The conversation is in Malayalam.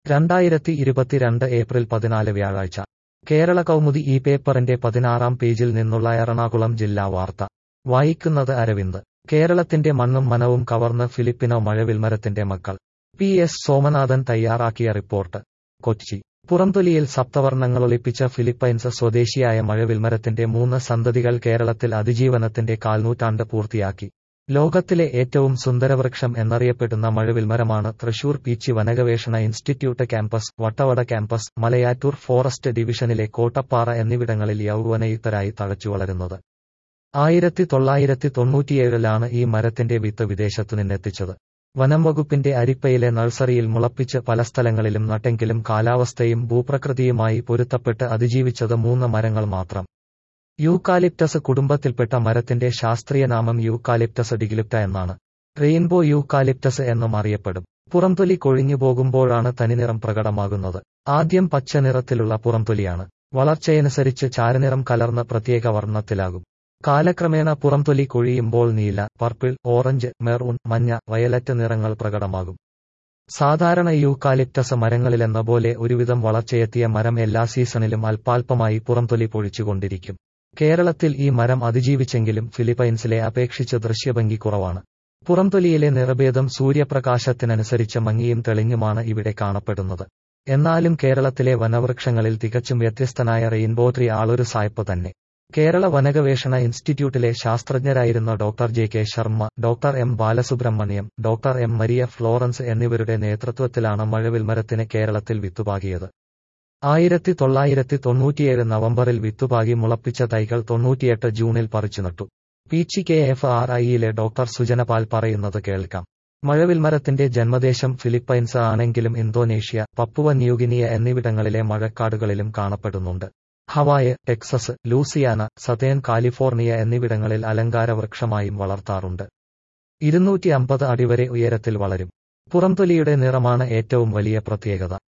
രണ്ടായിരത്തി ഇരുപത്തിരണ്ട് ഏപ്രിൽ പതിനാല് വ്യാഴാഴ്ച കേരള കൗമുദി ഈ പേപ്പറിന്റെ പതിനാറാം പേജിൽ നിന്നുള്ള എറണാകുളം ജില്ലാ വാർത്ത വായിക്കുന്നത് അരവിന്ദ് കേരളത്തിന്റെ മണ്ണും മനവും കവർന്ന് ഫിലിപ്പിനോ മഴവിൽമരത്തിന്റെ മക്കൾ പി എസ് സോമനാഥൻ തയ്യാറാക്കിയ റിപ്പോർട്ട് കൊച്ചി പുറംതൊലിയിൽ സപ്തവർണ്ണങ്ങളൊളിപ്പിച്ച ഫിലിപ്പൈൻസ് സ്വദേശിയായ മഴവിൽമരത്തിന്റെ മൂന്ന് സന്തതികൾ കേരളത്തിൽ അതിജീവനത്തിന്റെ കാൽനൂറ്റാണ്ട് പൂർത്തിയാക്കി ലോകത്തിലെ ഏറ്റവും സുന്ദരവൃക്ഷം എന്നറിയപ്പെടുന്ന മഴവിൽമരമാണ് തൃശൂർ പീച്ചി വനഗവേഷണ institute campus Vattavada campus Malayattoor forest ഡിവിഷനിലെ കോട്ടപ്പാറ എന്നിവിടങ്ങളിൽ യൗവനയുക്തരായി തഴച്ചു വളരുന്നത് ആയിരത്തി തൊള്ളായിരത്തി തൊണ്ണൂറ്റിയേഴിലാണ് ഈ മരത്തിന്റെ വിത്ത് വിദേശത്തു നിന്നെത്തിച്ചത് വനം വകുപ്പിന്റെ അരിപ്പയിലെ നഴ്സറിയിൽ മുളപ്പിച്ച് പല സ്ഥലങ്ങളിലും നട്ടെങ്കിലും കാലാവസ്ഥയും ഭൂപ്രകൃതിയുമായി പൊരുത്തപ്പെട്ട് അതിജീവിച്ചത് മൂന്ന് മരങ്ങൾ മാത്രം യൂക്കാലിപ്റ്റസ് കുടുംബത്തിൽപ്പെട്ട മരത്തിന്റെ ശാസ്ത്രീയ നാമം യൂക്കാലിപ്റ്റസ് ഡിഗ്ലിപ്റ്റ എന്നാണ് റെയിൻബോ യൂക്കാലിപ്റ്റസ് എന്നും അറിയപ്പെടും പുറംതൊലി കൊഴിഞ്ഞു പോകുമ്പോഴാണ് തനിനിറം പ്രകടമാകുന്നത് ആദ്യം പച്ച നിറത്തിലുള്ള പുറംതൊലിയാണ് വളർച്ചയനുസരിച്ച് ചാരനിറം കലർന്ന പ്രത്യേക വർണ്ണത്തിലാകും കാലക്രമേണ പുറംതൊലി കൊഴിയുമ്പോൾ നീല പർപ്പിൾ ഓറഞ്ച് മെറൂൺ മഞ്ഞ വയലറ്റ് നിറങ്ങൾ പ്രകടമാകും സാധാരണ യൂക്കാലിപ്റ്റസ് മരങ്ങളിലെന്ന പോലെ ഒരുവിധം വളർച്ചയെത്തിയ മരം എല്ലാ സീസണിലും അല്പാൽപമായി പുറംതൊലി പൊഴിച്ചുകൊണ്ടിരിക്കും കേരളത്തിൽ ഈ മരം അതിജീവിച്ചെങ്കിലും ഫിലിപ്പൈൻസിലെ അപേക്ഷിച്ച് ദൃശ്യഭംഗി കുറവാണ് പുറംതൊലിയിലെ നിറഭേദം സൂര്യപ്രകാശത്തിനനുസരിച്ച് മങ്ങിയും തെളിഞ്ഞുമാണ് ഇവിടെ കാണപ്പെടുന്നത് എന്നാലും കേരളത്തിലെ വനവൃക്ഷങ്ങളിൽ തികച്ചും വ്യത്യസ്തനായ റെയിൻബോ ട്രീ ആളൊരു സായ്പ തന്നെ കേരള വനഗവേഷണ ഇൻസ്റ്റിറ്റ്യൂട്ടിലെ ശാസ്ത്രജ്ഞരായിരുന്ന doctor J K Sharma doctor M Balasubramaniam doctor M Maria Florence എന്നിവരുടെ നേതൃത്വത്തിലാണ് മഴവിൽമരത്തിന് കേരളത്തിൽ വിത്തുപാകിയത് ആയിരത്തി തൊള്ളായിരത്തി തൊണ്ണൂറ്റിയേഴ് നവംബറിൽ വിത്തുപാകി മുളപ്പിച്ച തൈകൾ തൊണ്ണൂറ്റിയെട്ട് ജൂണിൽ പറിച്ചു നട്ടു പീച്ചി കെ എഫ് ആർ ഐയിലെ ഡോക്ടർ സുജനപാൽ പറയുന്നത് കേൾക്കാം മഴവിൽമരത്തിന്റെ ജന്മദേശം ഫിലിപ്പൈൻസ് ആണെങ്കിലും ഇന്തോനേഷ്യ പപ്പുവ ന്യൂഗിനിയ എന്നിവിടങ്ങളിലെ മഴക്കാടുകളിലും കാണപ്പെടുന്നുണ്ട് Hawaii Texas Louisiana southern California എന്നിവിടങ്ങളിൽ അലങ്കാരവൃക്ഷമായും വളർത്താറുണ്ട് ഇരുന്നൂറ്റി അമ്പത് അടി വരെ ഉയരത്തിൽ വളരും പുറംതൊലിയുടെ നിറമാണ് ഏറ്റവും വലിയ പ്രത്യേകത